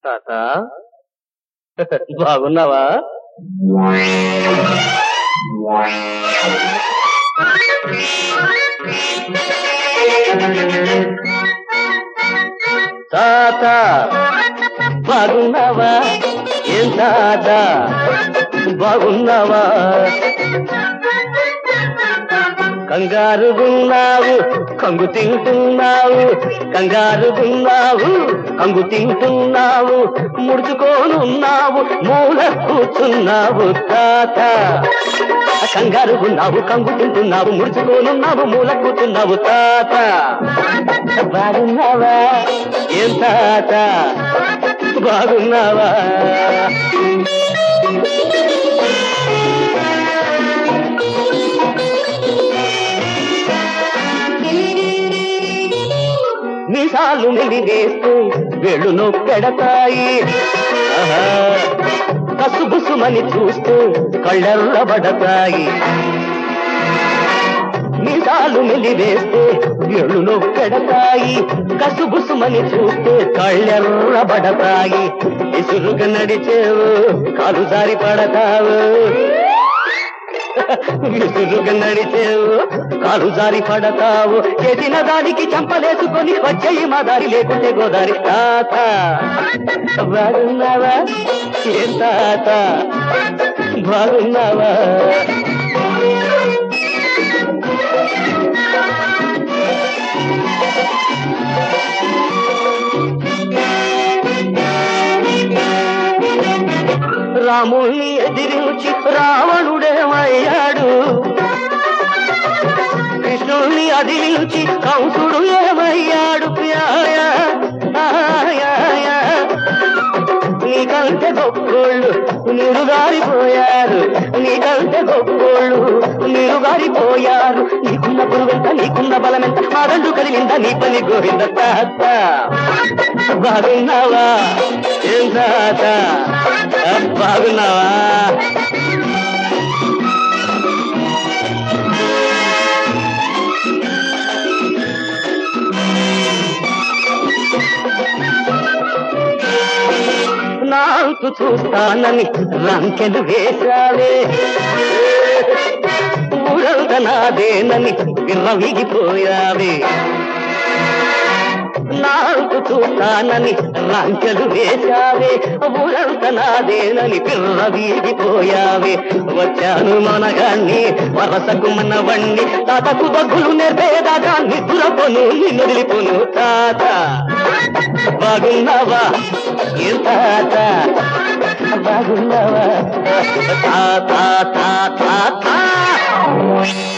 తాత బాగున్నావా తాత బాగున్నావా ఏం తాత బాగున్నావా కంగారుగున్నావు కంగు తింటున్నావు కంగారుగున్నావు కంగు తింటున్నావు ముడుచుకోనున్నావు మూల కూర్చున్నావు తాత కంగారుగున్నావు కంగు తింటున్నావు ముడుచుకోనున్నావు మూల కూర్చున్నావు తాత బాగున్నావా ఏం తాత బాగున్నావా మీసాలు మెలివేస్తూ వెళ్ళు నొప్పెడతాయి ఆహా. కసుబుసుమని చూస్తూ కళ్ళెర్రబడతాయి మీసాలు మెలివేస్తే వెళ్ళు నొప్పెడతాయి కసుబుసుమని చూస్తే కళ్ళెర్రబడతాయి ఇసురుగా నడిచేవు కాలు జారి పడతావు విసురుగా నడిచేవు కాలు జారి పడతావు చేసిన దానికి చంపలేసుకొని వచ్చేయి మా దారి లేకుంటే గోదారి తాత బాగున్నావా ఏం తాత బాగున్నావా రాముణ్ణి ఎదిరించి రావణుడేమయ్యాడు కృష్ణుణ్ణి అదిలించి కంసుడు ఏమయ్యాడు ప్యాయ ఆయాయ. నీకంటే గొప్పోళ్ళు నిరుగారిపోయారు నీకంటే గొప్పోళ్ళు నిరుగారిపోయారు నీకున్న పురుగంత నీకున్న బలమెంత మా రెండు కదిలిందా నీ పని గోవింద తాత బాగున్నావా ఏం తాత ఆ, బాగున్నావా నాకు చూస్తానని రంకెలు వేశావే ఊరంత నాదేనని విర్రవిగిపోయావే నాకు చూస్తానని రంకెలు వేశావే ఊరంత నాదేనని పిర్రవీగిపోయావే వచ్చాను మనగాన్ని వరసకు మనవణ్ణి తాతకు దగ్గులు నేర్పేదాకా నిద్రపోను నిన్ను వదిలిపోను తాత బాగున్నావా ఏం తాత బాగున్నావా తాత తాత తాత